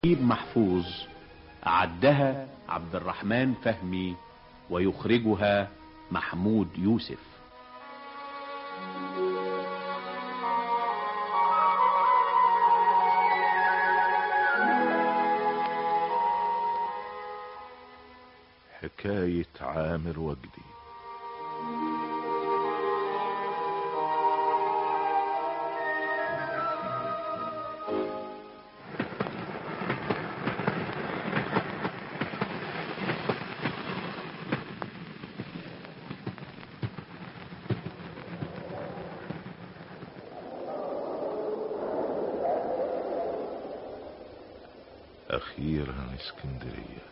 نجيب محفوظ أعدها عبد الرحمن فهمي ويخرجها محمود يوسف حكاية عامر وجدي أخيرا اسكندرية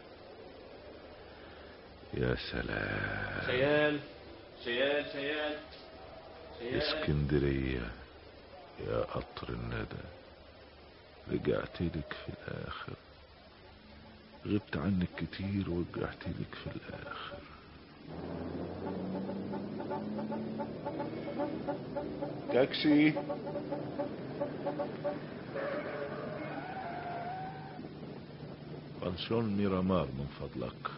يا سلام شيال شيال شيال اسكندرية يا قطر الندى رجعت لك في الآخر غبت عنك كتير ورجعت لك في الآخر تاكسي بنسيون ميرامار من فضلك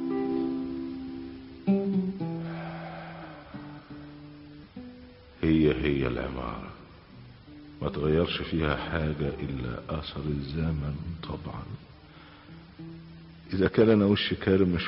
هي هي العمارة ما تغيرش فيها حاجة إلا أثر الزمن طبعا إذا كان أنا وشي كارم مش